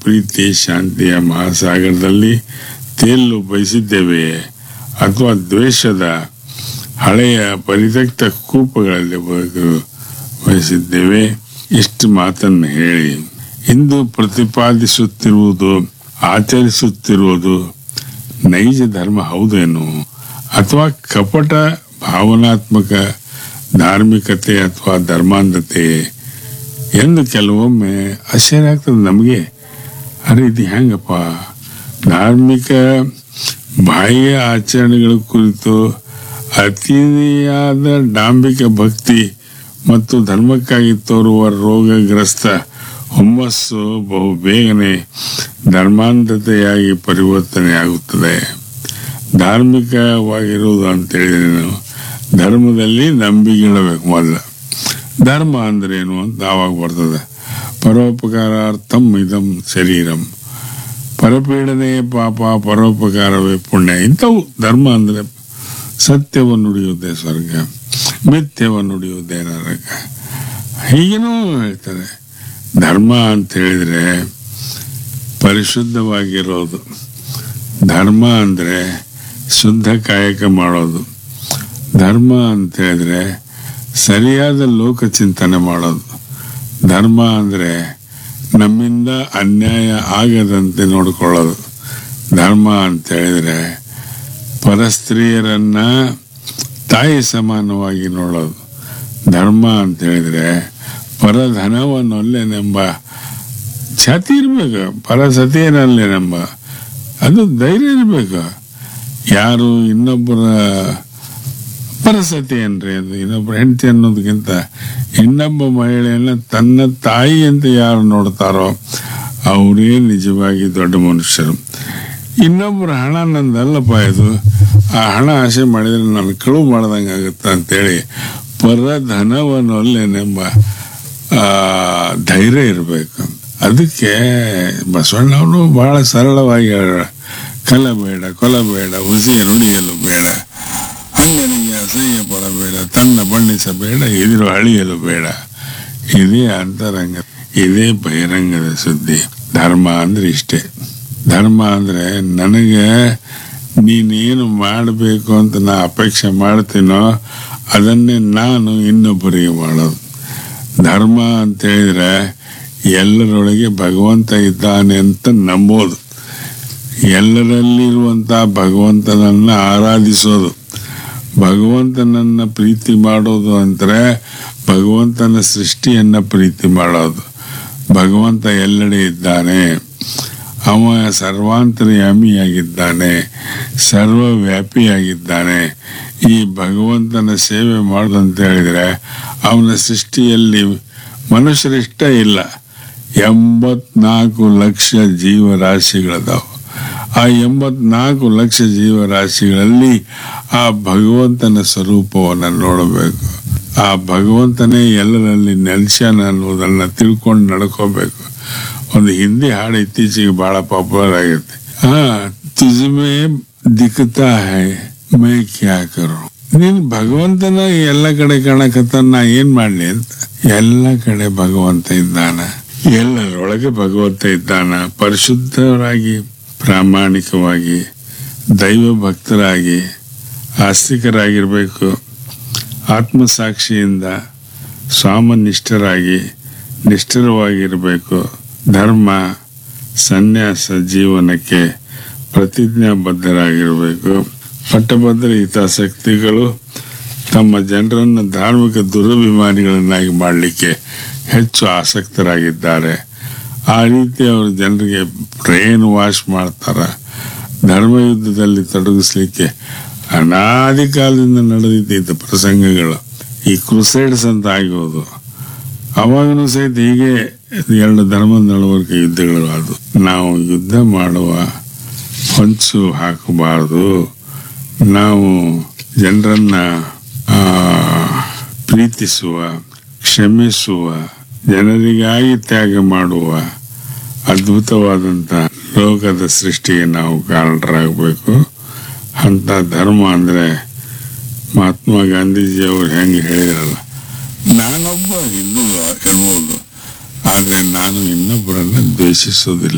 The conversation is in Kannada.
ಪ್ರೀತಿ ಶಾಂತಿಯ ಮಹಾಸಾಗರದಲ್ಲಿ ತೇಲು ಬಯಸಿದ್ದೇವೆಯೇ ಅಥವಾ ದ್ವೇಷದ ಹಳೆಯ ಪರಿತ್ಯಕ್ತ ಕೂಪಗಳಲ್ಲಿ ಬದುಕಲು ಬಯಸಿದ್ದೇವೆ ಇಷ್ಟು ಮಾತನ್ನು ಹೇಳಿ ಇಂದು ಪ್ರತಿಪಾದಿಸುತ್ತಿರುವುದು ಆಚರಿಸುತ್ತಿರುವುದು ನೈಜ ಧರ್ಮ ಹೌದೇನು ಅಥವಾ ಕಪಟ ಭಾವನಾತ್ಮಕ ಧಾರ್ಮಿಕತೆ ಅಥವಾ ಧರ್ಮಾಂಧತೆ ಎಂದು ಕೆಲವೊಮ್ಮೆ ಆಶ್ಚರ್ಯ ಆಗ್ತದೆ ನಮಗೆ ಅರೆ ಇದು ಹೆಂಗಪ್ಪ ಧಾರ್ಮಿಕ ಬಾಹ್ಯ ಆಚರಣೆಗಳ ಕುರಿತು ಅತಿಯಾದ ಡಾಂಬಿಕ ಭಕ್ತಿ ಮತ್ತು ಧರ್ಮಕ್ಕಾಗಿ ತೋರುವ ರೋಗಗ್ರಸ್ತ ಹುಮ್ಮಸ್ಸು ಬಹು ಬೇಗನೆ ಧರ್ಮಾಂಧತೆಯಾಗಿ ಪರಿವರ್ತನೆ ಆಗುತ್ತದೆ ಧಾರ್ಮಿಕವಾಗಿರುವುದು ಅಂತೇಳಿದ್ರೆ ನಾವು ಧರ್ಮದಲ್ಲಿ ನಂಬಿಕೆಳಬೇಕು ಮೊದಲು ಧರ್ಮ ಅಂದ್ರೇನು ಅಂತ ಆವಾಗ ಬರ್ತದೆ ಪರೋಪಕಾರಾರ್ಥಂ ಇದಂ ಶರೀರಂ ಪರಪೀಡನೆ ಪಾಪ ಪರೋಪಕಾರವೇ ಪುಣ್ಯ ಇಂಥವು ಧರ್ಮ ಅಂದ್ರೆ ಸತ್ಯವನ್ನು ನುಡಿಯುವುದೇ ಸ್ವರ್ಗ ಮಿಥ್ಯವನ್ನು ನುಡಿಯುವುದೇ ನರಕ ಹೀಗೇನೂ ಹೇಳ್ತಾರೆ ಧರ್ಮ ಅಂತ ಹೇಳಿದ್ರೆ ಪರಿಶುದ್ಧವಾಗಿರೋದು ಧರ್ಮ ಅಂದ್ರೆ ಶುದ್ಧ ಕಾಯಕ ಮಾಡೋದು ಧರ್ಮ ಅಂತ ಹೇಳಿದ್ರೆ ಸರಿಯಾದ ಲೋಕ ಚಿಂತನೆ ಮಾಡೋದು ಧರ್ಮ ಅಂದ್ರೆ ನಮ್ಮಿಂದ ಅನ್ಯಾಯ ಆಗದಂತೆ ನೋಡಿಕೊಳ್ಳೋದು ಧರ್ಮ ಅಂತ ಹೇಳಿದ್ರೆ ಪರಸ್ತ್ರೀಯರನ್ನ ತಾಯಿ ಸಮಾನವಾಗಿ ನೋಡೋದು ಧರ್ಮ ಅಂತ ಹೇಳಿದ್ರೆ ಪರಧನವನ್ನೊಲ್ಲೆನೆಂಬ ಛಾತಿ ಇರ್ಬೇಕು ಪರಸತಿಯನಲ್ಲೇನೆಂಬ ಅದು ಧೈರ್ಯ ಇರ್ಬೇಕು ಯಾರು ಇನ್ನೊಬ್ಬರ ಪರಸತಿ ಏನ್ರಿ ಅದು ಇನ್ನೊಬ್ಬರ ಹೆಂಡತಿ ಅನ್ನೋದಕ್ಕಿಂತ ಇನ್ನೊಬ್ಬ ಮಹಿಳೆಯನ್ನ ತನ್ನ ತಾಯಿ ಅಂತ ಯಾರು ನೋಡ್ತಾರೋ ಅವರೇ ನಿಜವಾಗಿ ದೊಡ್ಡ ಮನುಷ್ಯರು ಇನ್ನೊಬ್ಬರ ಹಣ ನಂದಲ್ಲಪ್ಪ ಇದು ಆ ಹಣ ಆಸೆ ಮಾಡಿದ್ರೆ ನಾನು ಕಳುವು ಮಾಡ್ದಂಗೆ ಆಗುತ್ತೆ ಅಂತೇಳಿ ಪರಧನವನ್ನೊಲ್ಲೆನೆಂಬ ಆ, ಧೈರ್ಯ ಇರಬೇಕು ಅದಕ್ಕೆ ಬಸವಣ್ಣವರು ಬಹಳ ಸರಳವಾಗಿ ಹೇಳ್ಯಾರ ಕಲಬೇಡ ಕೊಲಬೇಡ ಹುಸಿಯ ನುಡಿಯಲು ಬೇಡ ಅಂಗನಿಗೆ ಅಸಹ್ಯ ಪಡಬೇಡ ತನ್ನ ಬಣ್ಣಿಸಬೇಡ ಎದುರು ಅಳಿಯಲು ಬೇಡ ಇದೇ ಅಂತರಂಗ ಇದೇ ಬಹಿರಂಗದ ಸುದ್ದಿ ಧರ್ಮ ಅಂದ್ರೆ ಇಷ್ಟೇ ಧರ್ಮ ಅಂದ್ರೆ ನನಗೆ ನೀನೇನು ಮಾಡಬೇಕು ಅಂತ ನಾ ಅಪೇಕ್ಷೆ ಮಾಡ್ತೀನೋ ಅದನ್ನೇ ನಾನು ಇನ್ನೊಬ್ಬರಿಗೆ ಮಾಡೋದು ಧರ್ಮ ಅಂತ ಹೇಳಿದ್ರೆ ಎಲ್ಲರೊಳಗೆ ಭಗವಂತ ಇದ್ದಾನೆ ಅಂತ ನಂಬೋದು ಎಲ್ಲರಲ್ಲಿರುವಂತ ಭಗವಂತನನ್ನ ಆರಾಧಿಸೋದು ಭಗವಂತನನ್ನ ಪ್ರೀತಿ ಮಾಡೋದು ಅಂದ್ರೆ ಭಗವಂತನ ಸೃಷ್ಟಿಯನ್ನ ಪ್ರೀತಿ ಮಾಡೋದು ಭಗವಂತ ಎಲ್ಲೆಡೆ ಇದ್ದಾನೆ ಅವ ಸರ್ವಾಂತರ್ಯಾಮಿಯಾಗಿದ್ದಾನೆ ಸರ್ವವ್ಯಾಪಿಯಾಗಿದ್ದಾನೆ ಈ ಭಗವಂತನ ಸೇವೆ ಮಾಡೋದಂತ ಹೇಳಿದ್ರೆ ಅವನ ಸೃಷ್ಟಿಯಲ್ಲಿ ಮನುಷ್ಯರಿಷ್ಟ ಇಲ್ಲ ಎಂಬತ್ನಾಲ್ಕು ಲಕ್ಷ ಜೀವರಾಶಿಗಳದಾವು ಆ ಎಂಬತ್ನಾಲ್ಕು ಲಕ್ಷ ಜೀವರಾಶಿಗಳಲ್ಲಿ ಆ ಭಗವಂತನ ಸ್ವರೂಪವನ್ನು ನೋಡಬೇಕು ಆ ಭಗವಂತನೇ ಎಲ್ಲರಲ್ಲಿ ನೆಲೆಸ್ಯಾನ ಅನ್ನೋದನ್ನ ತಿಳ್ಕೊಂಡು ನಡ್ಕೋಬೇಕು ಒಂದು ಹಿಂದಿ ಹಾಡು ಇತ್ತೀಚೆಗೆ ಬಹಳ ಪಾಪ್ಯುಲರ್ ಆಗೈತೆ ಹಾ ತುಜಮೆ ದಿಕ್ತಾ ಹೈ ಮೈ ಕ್ಯಾ ಕರು ನೀನ್ ಭಗವಂತನ ಎಲ್ಲ ಕಡೆ ಕಾಣಕತ್ತ ನಾ ಏನ್ ಮಾಡ್ಲಿ ಅಂತ ಎಲ್ಲ ಕಡೆ ಭಗವಂತ ಇದ್ದಾನ ಎಲ್ಲರೊಳಗೆ ಭಗವಂತ ಇದ್ದಾನ ಪರಿಶುದ್ಧರಾಗಿ ಪ್ರಾಮಾಣಿಕವಾಗಿ ದೈವ ಭಕ್ತರಾಗಿ ಆಸ್ತಿಕರಾಗಿರ್ಬೇಕು ಆತ್ಮಸಾಕ್ಷಿಯಿಂದ ಸ್ವಾಮನಿಷ್ಠರಾಗಿ ನಿಷ್ಠರವಾಗಿರಬೇಕು ಧರ್ಮ ಸನ್ಯಾಸ ಜೀವನಕ್ಕೆ ಪ್ರತಿಜ್ಞಾಬದ್ಧರಾಗಿರಬೇಕು ಪಟ್ಟಭದ್ರ ಹಿತಾಸಕ್ತಿಗಳು ತಮ್ಮ ಜನರನ್ನು ಧಾರ್ಮಿಕ ದುರಭಿಮಾನಿಗಳನ್ನಾಗಿ ಮಾಡಲಿಕ್ಕೆ ಹೆಚ್ಚು ಆಸಕ್ತರಾಗಿದ್ದಾರೆ ಆ ರೀತಿ ಅವರು ಜನರಿಗೆ ಬ್ರೈನ್ ವಾಶ್ ಮಾಡ್ತಾರ ಧರ್ಮಯುದ್ಧದಲ್ಲಿ ತೊಡಗಿಸ್ಲಿಕ್ಕೆ ಅನಾದಿ ಕಾಲದಿಂದ ನಡೆದಿದ್ದ ಪ್ರಸಂಗಗಳು ಈ ಕ್ರುಸೈಡ್ಸ್ ಅಂತ ಆಗಿರೋದು ಅವಾಗನೂ ಸಹಿತ ಹೀಗೆ ಎರಡು ಧರ್ಮದ ನಡವಳಿಕೆ ಯುದ್ಧಗಳು ಅದು ನಾವು ಯುದ್ಧ ಮಾಡುವ ಹೊಂಚು ಹಾಕಬಾರದು ನಾವು ಜನರನ್ನ ಆ, ಪ್ರೀತಿಸುವ ಕ್ಷಮಿಸುವ ಜನರಿಗಾಗಿ ತ್ಯಾಗ ಮಾಡುವ ಅದ್ಭುತವಾದಂತ ಲೋಕದ ಸೃಷ್ಟಿಗೆ ನಾವು ಕಾರಣರಾಗಬೇಕು ಅಂತ ಧರ್ಮ ಅಂದ್ರೆ ಮಹಾತ್ಮ ಗಾಂಧೀಜಿ ಅವರು ಹೆಂಗೆ ಹೇಳಿದ್ರಲ್ಲ ನಾನೊಬ್ಬ ಹಿಂದೂ ಇರ್ಬೋದು ಆದ್ರೆ ನಾನು ಇನ್ನೊಬ್ಬರನ್ನ ದ್ವೇಷಿಸೋದಿಲ್ಲ